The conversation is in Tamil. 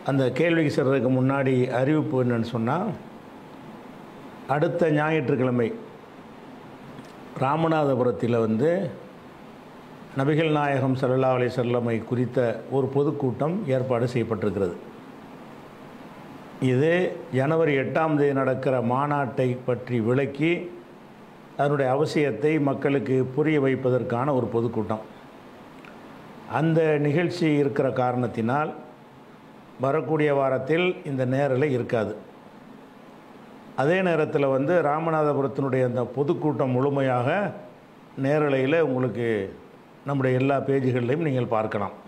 அந்த கேள்விக்கு செல்றதுக்கு முன்னாடி அறிவிப்பு என்னன்னு சொன்னால் அடுத்த ஞாயிற்றுக்கிழமை ராமநாதபுரத்தில் வந்து நபிகள் நாயகம் சல்லா அலி செல்லமை குறித்த ஒரு பொதுக்கூட்டம் ஏற்பாடு செய்யப்பட்டிருக்கிறது இது ஜனவரி எட்டாம் தேதி நடக்கிற மாநாட்டை பற்றி விளக்கி அதனுடைய அவசியத்தை மக்களுக்கு புரிய வைப்பதற்கான ஒரு பொதுக்கூட்டம் அந்த நிகழ்ச்சி இருக்கிற காரணத்தினால் வரக்கூடிய வாரத்தில் இந்த நேரலை இருக்காது அதே நேரத்தில் வந்து ராமநாதபுரத்தினுடைய அந்த பொதுக்கூட்டம் முழுமையாக நேரலையில் உங்களுக்கு நம்முடைய எல்லா பேஜுகள்லையும் நீங்கள் பார்க்கலாம்